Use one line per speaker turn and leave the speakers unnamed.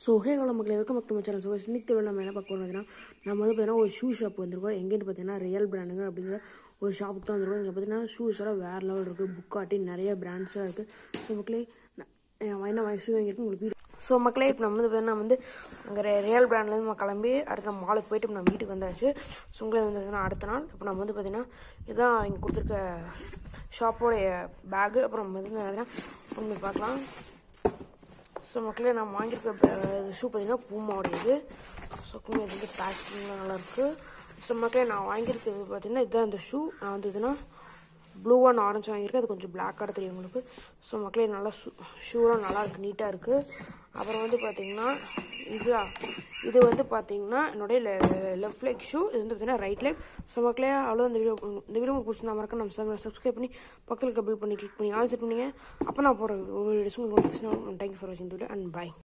so hey காலம் மக்களை welcome back to my channel so இன்னைக்கு நம்ம என்ன பார்க்க போகிறோம் பார்த்தீங்கன்னா நம்ம வந்து பார்த்தீங்கன்னா ஒரு ஷூ ஷாப் வந்திருக்கோம் எங்கேன்னு பார்த்தீங்கன்னா ரியல் பிராண்டுங்க அப்படிங்கிற ஒரு ஷாப்புக்கு தான் வந்திருக்கோம் இங்கே பார்த்தீங்கன்னா ஷூஸ் எல்லாம் வேறு லெவல் இருக்குது புக்காட்டி நிறைய பிராண்ட்ஸாக இருக்குது ஸோ மக்களே நான் என்ன வாங்கி ஷூ வாங்கியிருக்கேன் உங்களுக்கு வீடு ஸோ மக்களே இப்போ நம்ம வந்து பார்த்தீங்கன்னா வந்து அங்கே ரியல் பிராண்ட்லேருந்து நம்ம கிளம்பி அடுத்த நம்ம மாலுக்கு போயிட்டு இப்போ நம்ம வீட்டுக்கு வந்தாச்சு ஸோ உங்களே வந்து பார்த்தீங்கன்னா அடுத்த நாள் இப்போ நம்ம வந்து பார்த்தீங்கன்னா இதுதான் இங்கே கொடுத்துருக்க ஷாப்போடைய பேகு அப்புறம் நம்ம வந்து பார்த்தீங்கன்னா உங்களுக்கு பார்க்கலாம் ஸோ மக்களே நான் வாங்கியிருக்க ஷூ பார்த்தீங்கன்னா பூமாவுடையது ஸோ இது வந்து பேக்கிங்லாம் நல்லாயிருக்கு ஸோ மக்களே நான் வாங்கியிருக்கிறது பார்த்தீங்கன்னா இதுதான் இந்த ஷூ நான் வந்து இதுனா ப்ளூ அண்ட் ஆரஞ்சு வாங்கியிருக்கேன் அது கொஞ்சம் பிளாக்காக தெரியும் உங்களுக்கு ஸோ மக்களே நல்லா ஷூ ஷூலாம் நல்லா இருக்குது நீட்டாக இருக்குது அப்புறம் வந்து பார்த்தீங்கன்னா இது இது வந்து பார்த்தீங்கன்னா என்னுடைய லெஃப்ட் லெக் ஷூ இது வந்து பார்த்தீங்கன்னா ரைட் லெக் ஸோ மக்களே அவ்வளோ இந்த வீடியோ இந்த வீடியோ உங்களுக்கு பிடிச்சிருந்தா மறக்க நம்ம சேனலை சப்ஸ்கிரைப் பண்ணி பக்கத்தில் கபிள் பண்ணி கிளிக் பண்ணி ஆல் செட் பண்ணிங்க அப்போ நான் போகிற ஒரு வீடியோஸ் உங்களுக்கு தேங்க்யூ ஃபார் வாட்சிங் வீடியோ அண்ட் பை